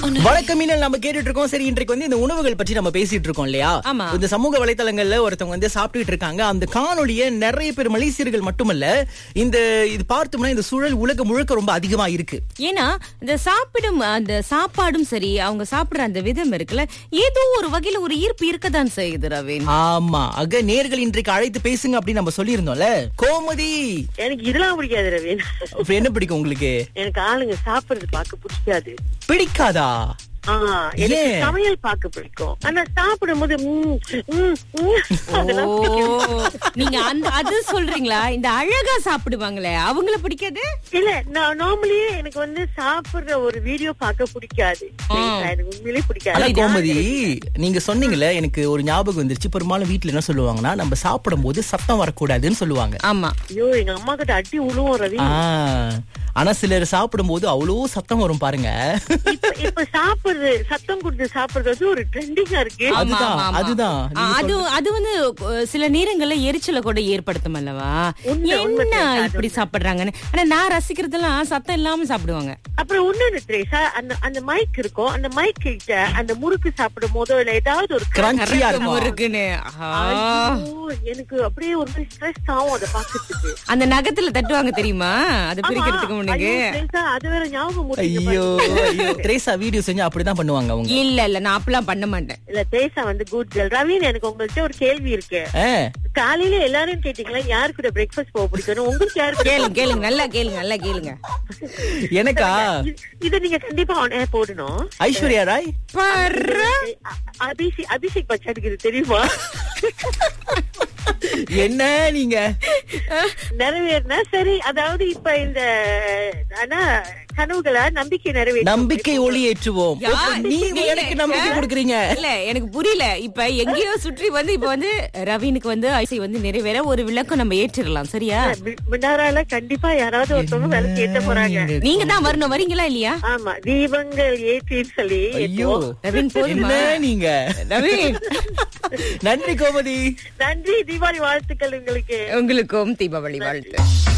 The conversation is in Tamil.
வழக்கம் மீனல் நம்ம கேட்டுட்டு இருக்கோம் சரி இன்றைக்கு வந்து இந்த உணவுகள் பற்றி நம்ம பேசிட்டு இருக்கோம் இல்லையா ஆமா. இந்த சமூக வலைத்தளங்கள்ல ஒருத்தவங்க வந்து சாப்பிட்டுட்டு இருக்காங்க அந்த காணொளிய நிறைய பேர் மலேசியர்கள் மட்டுமல்ல இந்த இது பார்த்தோம்னா இந்த சூழல் உலகம் முழுக்க ரொம்ப அதிகமா இருக்கு ஏன்னா இந்த சாப்பிடும் அந்த சாப்பாடும் சரி அவங்க சாப்பிடுற அந்த விதம் இருக்குல்ல ஏதோ ஒரு வகையில ஒரு ஈர்ப்பு இருக்கதான் செய்யுது ரவீன் ஆமா அக நேர்கள் இன்றைக்கு அழைத்து பேசுங்க அப்படின்னு நம்ம சொல்லியிருந்தோம்ல கோமதி எனக்கு இதெல்லாம் பிடிக்காது ரவீன் அப்புறம் என்ன பிடிக்கும் உங்களுக்கு எனக்கு ஆளுங்க சாப்பிடுறது பார்க்க பிடிக்காது பிடிக்காதா ஆ, எனக்கு ஏன்? சமையல் பார்க்க பிடிக்கும் ஆனா சாப்பிடும் போது ம், ம், ம், அதெல்லாம் ஓ பிடிக்கும். நீங்க அந்த அது சொல்றீங்களா இந்த அழகா சாப்பிடுவாங்களே அவங்கள பிடிக்காது இல்ல நான் நார்மலியே எனக்கு வந்து சாப்பிடுற ஒரு வீடியோ பார்க்க பிடிக்காது எனக்கு உண்மையிலேயே பிடிக்காது ஆனா கோமதி நீங்க சொன்னீங்கல்ல எனக்கு ஒரு ஞாபகம் வந்துருச்சு பெரும்பாலும் வீட்ல என்ன சொல்லுவாங்கன்னா நம்ம சாப்பிடும் போது சத்தம் வரக்கூடாதுன்னு சொல்லுவாங்க ஆமா ஐயோ எங்க அம்மா கிட்ட அடி உழுவோம் ரவி ஆ, ஆனா சிலர் சாப்பிடும் போது அவ்வளோ சத்தம் வரும் பாருங்க இப்ப இப்ப சாப்பிடுறது சத்தம் கொடுத்து சாப்பிடுறது வந்து ஒரு ட்ரெண்டிங்கா இருக்கு ஆமா, அதுதான், ஆமா, ஆமா. அதுதான். ஆ, நீங்க அது அது வந்து அஹ், சில நேரங்கள்ல எரிச்சல கூட ஏற்படுத்தும் அல்லவா உண்மை, உண்மை என்ன தெரியாது, இப்படி சாப்பிடுறாங்கன்னு ஆனா நான் ரசிக்கிறதெல்லாம் சத்தம் இல்லாம சாப்பிடுவாங்க அப்புறம் இன்னொன்னு த்ரேசா அந்த அந்த மைக் இருக்கும் அந்த மைக் கிட்ட அந்த முறுக்கு சாப்பிடும் போதோ இல்ல ஏதாவது ஒரு கிரன்ச்சியா இருக்கும் இருக்குன்னு ஆஹா. ஐயோ, எனக்கு அப்படியே ஒரு மாதிரி ஸ்ட்ரெஸ் ஆகும் அதை பாக்குறதுக்கு அந்த நகத்துல தட்டுவாங்க தெரியுமா அதை பிரிக்கிறதுக்கு முன்னுக்கு ஐயோ, த்ரேசா, அது வேற ஞாபகம் முட்டிங்க ஐயோ பாருங்க. ஐயோ திரேசா வீடியோ செஞ்சு அப்படிதான் பண்ணுவாங்க அவங்க இல்ல இல்ல நான் அப்பெல்லாம் பண்ண மாட்டேன் இல்ல தேசா வந்து குட் கேர்ள் ரவீன் எனக்கு உங்கள்கிட்ட ஒரு கேள்வி இருக்கு ஆ, காலையில எல்லாரும் கேட்டீங்களா யாரு கூட பிரேக்ஃபாஸ்ட் போக பிடிக்கும் உங்களுக்கு யாரு கூட- கேளுங்க கேளுங்க நல்லா கேளுங்க நல்லா கேளுங்க எனக்கா இது- இதை நீங்க கண்டிப்பா on air போடணும் ஐஸ்வர்யா ராய் பாரு. அ- அபிஷேக் அபிஷேக் பச்சானுக்கு இது தெரியுமா என்ன நீங்க நிறைவேறினா சரி அதாவது இப்ப இந்த ஆனா கனவுகளா நம்பிக்கை நிறைவேற்ற நம்பிக்கை ஒளி ஏற்றுவோம் யா, நீங்க இல்ல, எனக்கு நம்பிக்கை கொடுக்குறீங்க இல்ல எனக்கு புரியல இப்ப எங்கேயோ சுற்றி வந்து இப்ப வந்து ரவீனுக்கு வந்து ஐசை வந்து நிறைவேற ஒரு விளக்கம் நம்ம ஏற்றிடலாம் சரியா மின்னாரால கண்டிப்பா யாராவது ஒருத்தவங்க வேலைக்கு ஏத்த போறாங்க நீங்க தான் வரணும் வரீங்களா இல்லையா ஆமா தீபங்கள் ஏற்றின்னு சொல்லி ஐயோ ஏத்துவோம். ரவீன் போதுமா என்ன நீங்க ரவீன் நன்றி கோமதி நன்றி தீபாவளி வாழ்த்துக்கள் உங்களுக்கு உங்களுக்கும் தீபாவளி வாழ்த்து